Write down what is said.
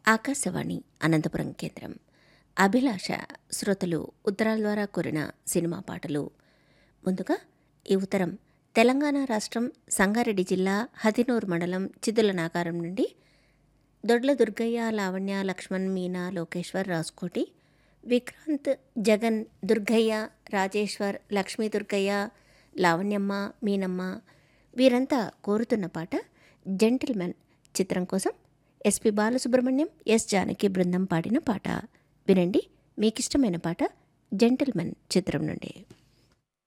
ఆకాశవాణి అనంతపురం కేంద్రం అభిలాష శ్రోతలు ఉత్తరాల ద్వారా కోరిన సినిమా పాటలు ముందుగా ఈ ఉత్తరం తెలంగాణ రాష్ట్రం సంగారెడ్డి జిల్లా హతినూర్ మండలం చిదుల నాగారం నుండి దొడ్ల దుర్గయ్య లావణ్య లక్ష్మణ్ మీనా లోకేశ్వర్ రాసుకోటి విక్రాంత్ జగన్ దుర్గయ్య రాజేశ్వర్ లక్ష్మీ దుర్గయ్య లావణ్యమ్మ మీనమ్మ వీరంతా కోరుతున్న పాట జెంటిల్మెన్ చిత్రం కోసం ఎస్పి బాలసుబ్రహ్మణ్యం ఎస్ జానకి బృందం పాడిన పాట వినండి మీకిష్టమైన పాట జెంటిల్మెన్ చిత్రం నుండి